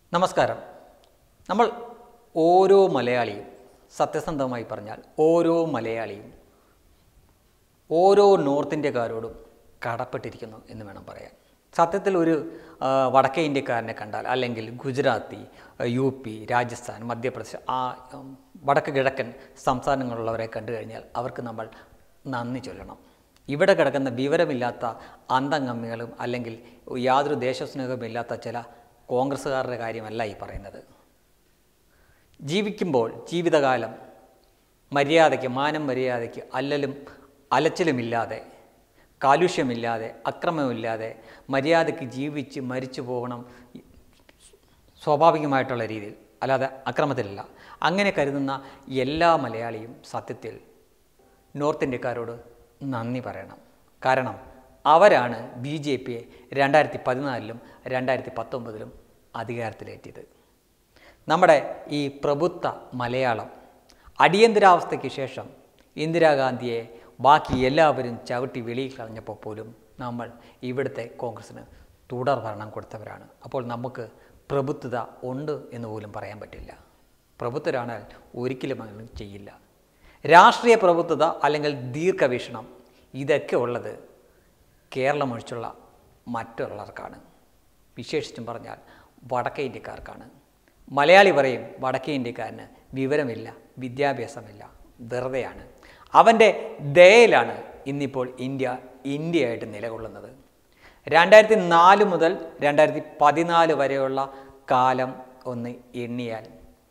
നമസ്കാരം നമ്മൾ ഓരോ മലയാളിയും സത്യസന്ധമായി പറഞ്ഞാൽ ഓരോ മലയാളിയും ഓരോ നോർത്ത് ഇന്ത്യക്കാരോടും കടപ്പെട്ടിരിക്കുന്നു എന്ന് വേണം പറയാൻ സത്യത്തിൽ ഒരു ആ, വടക്കേ ഇന്ത്യക്കാരനെ കണ്ടാൽ അല്ലെങ്കിൽ ഗുജറാത്തി ആ, യു പി രാജസ്ഥാൻ മധ്യപ്രദേശ് ആ ഉം, വടക്ക് കിഴക്കൻ സംസ്ഥാനങ്ങളിലുള്ളവരെ കണ്ടു കഴിഞ്ഞാൽ അവർക്ക് നമ്മൾ നന്ദി ചൊല്ലണം ഇവിടെ കിടക്കുന്ന വിവരമില്ലാത്ത അന്തംഗമ്മികളും അല്ലെങ്കിൽ യാതൊരു ദേശസ്നേഹവുമില്ലാത്ത ചില കോൺഗ്രസ്സുകാരുടെ കാര്യമല്ല ഈ പറയുന്നത് ജീവിക്കുമ്പോൾ ജീവിതകാലം മര്യാദയ്ക്ക് മാനം മര്യാദയ്ക്ക് അല്ലലും അലച്ചിലുമില്ലാതെ കാലുഷ്യമില്ലാതെ അക്രമമില്ലാതെ മര്യാദയ്ക്ക് ജീവിച്ച് മരിച്ചു പോകണം സ്വാഭാവികമായിട്ടുള്ള രീതിയിൽ അല്ലാതെ അക്രമത്തിലല്ല അങ്ങനെ കരുതുന്ന എല്ലാ മലയാളിയും സത്യത്തിൽ നോർത്ത് ഇന്ത്യക്കാരോട് നന്ദി പറയണം കാരണം അവരാണ് ബി ജെ പിയെ രണ്ടായിരത്തി പതിനാലിലും രണ്ടായിരത്തി പത്തൊമ്പതിലും അധികാരത്തിലേറ്റിയത് നമ്മുടെ ഈ പ്രബുദ്ധ മലയാളം അടിയന്തരാവസ്ഥയ്ക്ക് ശേഷം ഇന്ദിരാഗാന്ധിയെ ബാക്കി എല്ലാവരും ചവിട്ടി വെളിയിൽ കളഞ്ഞപ്പോൾ പോലും നമ്മൾ ഇവിടുത്തെ കോൺഗ്രസ്സിന് തുടർ ഭരണം കൊടുത്തവരാണ് അപ്പോൾ നമുക്ക് പ്രബുദ്ധത ഉണ്ട് എന്ന് പോലും പറയാൻ പറ്റില്ല പ്രബുദ്ധരാണെങ്കിൽ ഒരിക്കലും അങ്ങനെ ചെയ്യില്ല രാഷ്ട്രീയ പ്രബുദ്ധത അല്ലെങ്കിൽ ദീർഘവീക്ഷണം ഇതൊക്കെ ഉള്ളത് കേരളം ഒഴിച്ചുള്ള മറ്റുള്ളവർക്കാണ് വിശേഷിച്ചും പറഞ്ഞാൽ വടക്കേ ഇന്ത്യക്കാർക്കാണ് മലയാളി പറയും വടക്കേ ഇന്ത്യക്കാരന് വിവരമില്ല വിദ്യാഭ്യാസമില്ല വെറുതെയാണ് അവൻ്റെ ദയയിലാണ് ഇന്നിപ്പോൾ ഇന്ത്യ ഇന്ത്യയായിട്ട് നിലകൊള്ളുന്നത് രണ്ടായിരത്തി നാല് മുതൽ രണ്ടായിരത്തി പതിനാല് വരെയുള്ള കാലം ഒന്ന് എണ്ണിയാൽ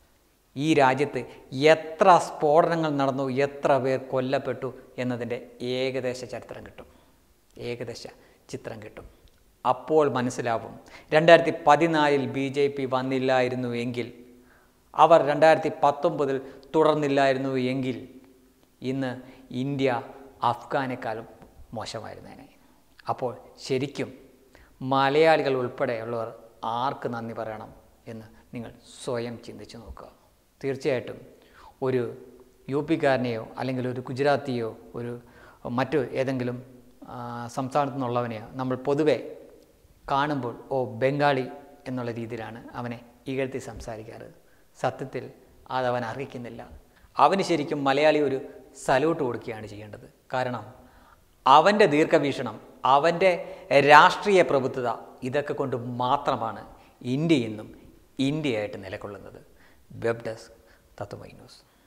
ഈ രാജ്യത്ത് എത്ര സ്ഫോടനങ്ങൾ നടന്നു എത്ര പേർ കൊല്ലപ്പെട്ടു എന്നതിൻ്റെ ഏകദേശ ചരിത്രം കിട്ടും ഏകദേശ ചിത്രം കിട്ടും അപ്പോൾ മനസ്സിലാവും രണ്ടായിരത്തി പതിനാലിൽ ബി ജെ പി വന്നില്ലായിരുന്നു എങ്കിൽ അവർ രണ്ടായിരത്തി പത്തൊമ്പതിൽ തുടർന്നില്ലായിരുന്നു എങ്കിൽ ഇന്ന് ഇന്ത്യ അഫ്ഗാനേക്കാളും മോശമായിരുന്നേനെ അപ്പോൾ ശരിക്കും മലയാളികൾ ഉൾപ്പെടെയുള്ളവർ ആർക്ക് നന്ദി പറയണം എന്ന് നിങ്ങൾ സ്വയം ചിന്തിച്ചു നോക്കുക തീർച്ചയായിട്ടും ഒരു യു പിക്കാരനെയോ അല്ലെങ്കിൽ ഒരു ഗുജറാത്തിയോ ഒരു മറ്റു ഏതെങ്കിലും ആ, സംസ്ഥാനത്തു നിന്നുള്ളവനെയോ നമ്മൾ പൊതുവെ കാണുമ്പോൾ ഓ ബംഗാളി എന്നുള്ള രീതിയിലാണ് അവനെ ഇകഴ്ത്തി സംസാരിക്കാറ് സത്യത്തിൽ അതവൻ അറിയിക്കുന്നില്ല അവന് ശരിക്കും മലയാളി ഒരു സല്യൂട്ട് കൊടുക്കുകയാണ് ചെയ്യേണ്ടത് കാരണം അവൻ്റെ ദീർഘവീക്ഷണം അവൻ്റെ രാഷ്ട്രീയ പ്രബുദ്ധത ഇതൊക്കെ കൊണ്ട് മാത്രമാണ് ഇന്ത്യ ഇന്നും ഇന്ത്യയായിട്ട് നിലകൊള്ളുന്നത് വെബ് ഡെസ്ക് തത്വമൈ ന്യൂസ്